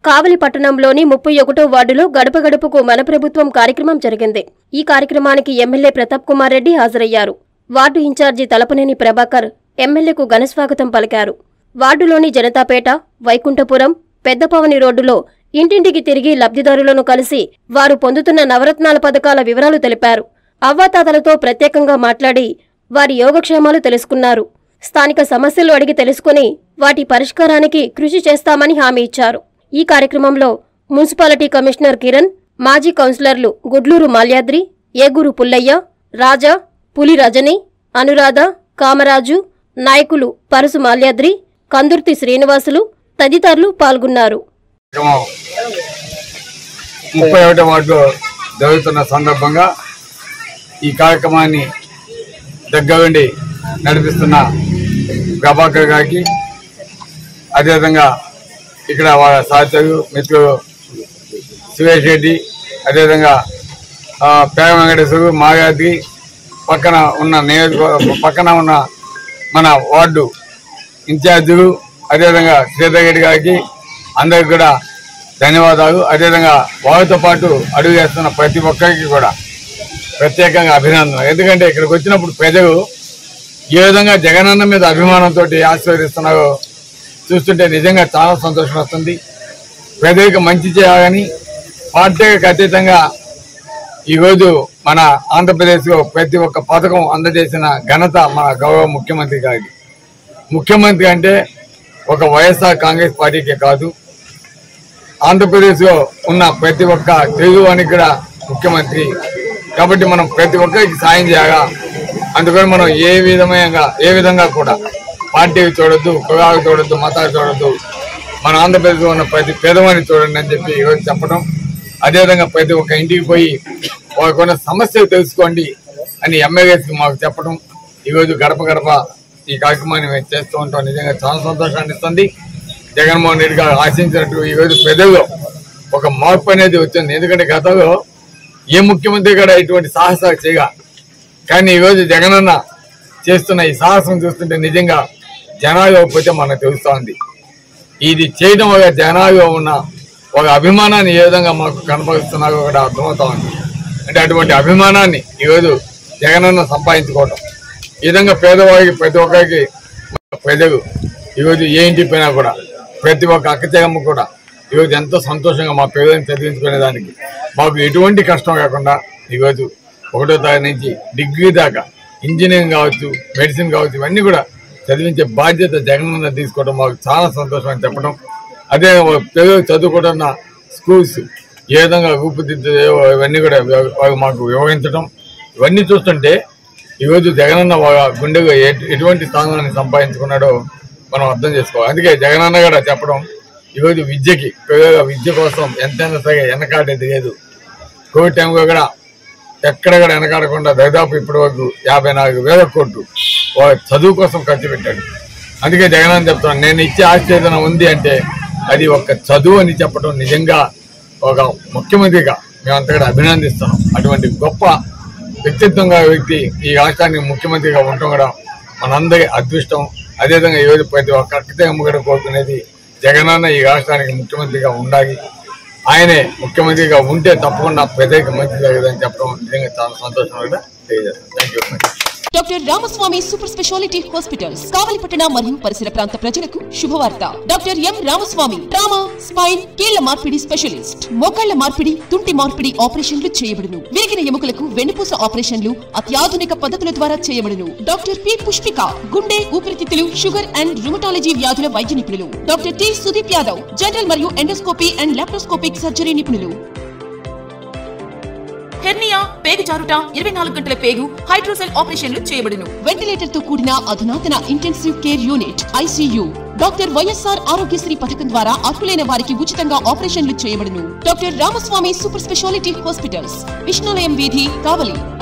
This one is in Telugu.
కావలి పట్టణంలోని ముప్పై ఒకటో వార్డులో గడప గడపకు మన ప్రభుత్వం కార్యక్రమం జరిగింది ఈ కార్యక్రమానికి ఎమ్మెల్యే ప్రతాప్ కుమార్ రెడ్డి హాజరయ్యారు వార్డు ఇన్ఛార్జి తలపనేని ప్రభాకర్ ఎమ్మెల్యేకు ఘనస్వాగతం పలికారు వార్డులోని జనతాపేట వైకుంఠపురం పెద్దపవని రోడ్డులో ఇంటింటికి తిరిగి లబ్ధిదారులను కలిసి వారు పొందుతున్న నవరత్నాల పథకాల వివరాలు తెలిపారు అవ్వాతాతలతో ప్రత్యేకంగా మాట్లాడి వారి యోగక్షేమాలు తెలుసుకున్నారు స్థానిక సమస్యలు అడిగి తెలుసుకుని వాటి పరిష్కారానికి కృషి చేస్తామని హామీ ఇచ్చారు ఈ కార్యక్రమంలో మున్సిపాలిటీ కమిషనర్ కిరణ్ మాజీ కౌన్సిలర్లు గుడ్లూరు మాల్యాద్రి ఏగూరు పుల్లయ్య రాజా పులి రజని అనురాధ కామరాజు నాయకులు పరుసు మాల్యాద్రి కందుర్తి శ్రీనివాసులు తదితరులు పాల్గొన్నారు కార్యక్రమం ముప్పై ఒకటో వార్డులో జరుగుతున్న సందర్భంగా ఈ కార్యక్రమాన్ని దగ్గరుండి నడిపిస్తున్న ప్రభాకర్ గారికి అదేవిధంగా ఇక్కడ వాళ్ళ సహచరులు మిత్రులు సురేష్ రెడ్డి అదేవిధంగా ఆ, పేర వెంకటేశ్వరు మాయాద్రి పక్కన ఉన్న నియోజక పక్కన ఉన్న మన వార్డు ఇన్ఛార్జీలు అదేవిధంగా శ్రీధర్ రెడ్డి గారికి అందరికి కూడా ధన్యవాదాలు అదేవిధంగా వారితో పాటు అడుగు చేస్తున్న ప్రతి ఒక్కరికి కూడా ప్రత్యేకంగా అభినందనలు ఎందుకంటే ఇక్కడికి వచ్చినప్పుడు ప్రజలు ఏ విధంగా జగనన్న మీద అభిమానంతో ఆశీర్వదిస్తున్నారో చూస్తుంటే నిజంగా చాలా సంతోషం వస్తుంది ప్రజలకు మంచి చేయాలని పార్టీకి అతీతంగా ఈరోజు మన ఆంధ్రప్రదేశ్లో ప్రతి ఒక్క పథకం అందజేసిన ఘనత మన గౌరవ ముఖ్యమంత్రి గారికి ముఖ్యమంత్రి అంటే ఒక వైఎస్ఆర్ కాంగ్రెస్ పార్టీకే కాదు ఆంధ్రప్రదేశ్లో ఉన్న ప్రతి ఒక్క తెలుగువానికి కూడా ముఖ్యమంత్రి కాబట్టి మనం ప్రతి ఒక్కరికి సాయం చేయాలా అందుకని మనం ఏ విధమైన ఏ విధంగా కూడా పార్టీకి చూడొద్దు కులాలకు చూడొద్దు మతాలు చూడొద్దు మన ఆంధ్రప్రదేశ్లో ఉన్న ప్రతి పేదవాడిని చూడండి అని చెప్పి ఈరోజు చెప్పడం అదేవిధంగా ప్రతి ఒక్క ఇంటికి పోయి వాళ్ళకున్న సమస్యలు తెలుసుకోండి అని ఎమ్మెల్యేస్కి మాకు చెప్పడం ఈరోజు గడప గడప ఈ కార్యక్రమాన్ని మేము చేస్తూ ఉంటాం నిజంగా చాలా సంతోషాన్ని ఇస్తుంది జగన్మోహన్ రెడ్డి గారు ఆశించినట్టు ఈరోజు ప్రజల్లో ఒక మార్పు అనేది వచ్చింది ఎందుకంటే గతంలో ఏ ముఖ్యమంత్రి కూడా ఇటువంటి సాహసాలు చేయగా కానీ ఈరోజు జగనన్న చేస్తున్న ఈ సాహసం చూస్తుంటే నిజంగా జనాలు పోతే మనకు తెలుస్తూ ఉంది ఇది చేయడం వల్ల జనాలు ఉన్న ఒక అభిమానాన్ని ఏ విధంగా మాకు కనపరుస్తున్నారో కూడా అర్థమవుతా ఉంది అంటే అటువంటి అభిమానాన్ని ఈరోజు జగనన్న సంపాదించుకోవటం ఈ విధంగా పేదవాడికి ప్రతి ఒక్కరికి ప్రజలు ఈరోజు ఏ ఇంటికి పోయినా కూడా ప్రతి ఒక్క అక్క చెగమ్మ కూడా ఈరోజు ఎంతో సంతోషంగా మా పిల్లల్ని చదివించుకునే దానికి మాకు ఎటువంటి కష్టం కాకుండా ఈరోజు ఒకటో తారీఖు నుంచి డిగ్రీ దాకా ఇంజనీరింగ్ కావచ్చు మెడిసిన్ కావచ్చు ఇవన్నీ కూడా చదివించే బాధ్యత జగనన్న తీసుకోవడం మాకు చాలా సంతోషం అని చెప్పడం అదే పిల్లలు చదువుకుంటున్న స్కూల్స్ ఏ విధంగా రూపుదిద్దుతాయో ఇవన్నీ కూడా వివ- వారు మాకు వివరించడం ఇవన్నీ చూస్తుంటే ఈరోజు జగనన్న వాళ్ళ గుండెగా ఎటు- ఎటువంటి స్థానాన్ని సంపాదించుకున్నాడో మనం అర్థం చేసుకోవాలి అందుకే జగనన్న కూడా చెప్పడం ఈరోజు విద్యకి పిల్లల విద్య కోసం ఎంతైనా సరే వెనకాడేది లేదు కోవిడ్ టైంలో కూడా ఎక్కడ కూడా వెనకాడకుండా దాదాపు ఇప్పటి వరకు యాభై నాలుగు వేల కోట్లు వాళ్ళ చదువు కోసం ఖర్చు పెట్టాడు అందుకే జగన్ చెప్తాను నేను ఇచ్చే ఆశ్చర్యం ఉంది అంటే అది ఒక చదువు అని చెప్పడం నిజంగా ఒక ముఖ్యమంత్రిగా మేమంతా కూడా అభినందిస్తున్నాం అటువంటి గొప్ప వ్యక్తిత్వంగా వ్యక్తి ఈ రాష్ట్రానికి ముఖ్యమంత్రిగా ఉండటం కూడా మనందరి అదృష్టం అదేవిధంగా ఈరోజు ప్రతి ఒక్క అక్కతమ్మ కూడా కోరుకునేది జగనన్న ఈ రాష్ట్రానికి ముఖ్యమంత్రిగా ఉండాలి ఆయనే ముఖ్యమంత్రిగా ఉంటే తప్పకుండా ప్రజలకు మంచి జరగదని చెప్పడం నిజంగా చాలా సంతోషం కూడా తెలియజేస్తాను thank you doctor Ramaswamy super speciality hospitals కావలిపట్టణ మరియు పరిసర ప్రాంత ప్రజలకు శుభవార్త doctor M Ramaswamy trauma spine కీళ్ల మార్పిడి స్పెషలిస్ట్ మోకాళ్ల మార్పిడి తుంటి మార్పిడి ఆపరేషన్లు చేయబడును విరిగిన ఎముకలకు వెన్నుపూస ఆపరేషన్లు అత్యాధునిక పద్ధతుల ద్వారా చేయబడును డాక్టర్ పి పుష్పిక గుండె ఊపిరితిత్తులు షుగర్ అండ్ రుమటాలజీ వ్యాధుల వైద్య నిపుణులు doctor T Sudeep Yadav general మరియు ఎండోస్కోపీ అండ్ లాప్రోస్కోపిక్ సర్జరీ నిపుణులు హెర్నియా పేగు జారుట ఇరవై నాలుగు గంటల పేగు హైడ్రోసెల్ ఆపరేషన్లు చేయబడును వెంటిలేటర్ తో కూడిన అధునాతన intensive care unit ICU doctor YSR Aarogyasri పథకం ద్వారా అర్హులైన వారికి ఉచితంగా ఆపరేషన్లు చేయబడును doctor Ramaswamy super speciality hospitals Vishnulayam వీధి కావలి